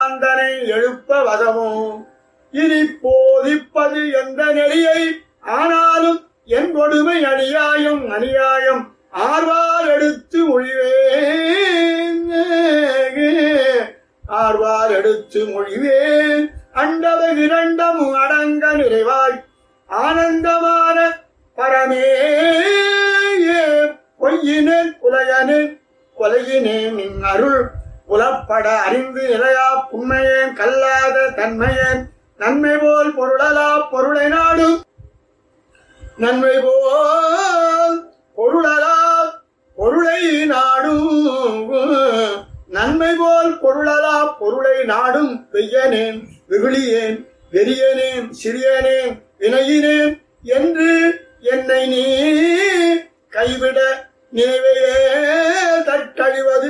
அந்தனை எழுப்ப வதமோ இனி போதிப்பது எந்த நெறியை ஆனாலும் என் கொடுமை அநியாயம் அநியாயம் ஆர்வார் எடுத்து மொழிவேன் ஆர்வார் எடுத்து மொழிவேன் அண்டவ இரண்டம் அடங்க நிறைவாய் ஆனந்தமான பரமே பொய்யினேன் புலையனேன் கொலையினேன் நின் அருள் புலப்பட அறிந்து நிலையா புண்மையேன் கல்லாத தன்மையேன் நன்மை போல் பொருளலா பொருளை நாடும் நன்மை போல் பொருளலா பொருளை நாடும் நன்மை போல் பொருளலா பொருளை நாடும் பெய்யனேன் வெகுளியேன் வெறியனேன் சிறியனேன் வினையினேன் என்று என்னை நீ கைவிட நினைவையே தற்கழிவது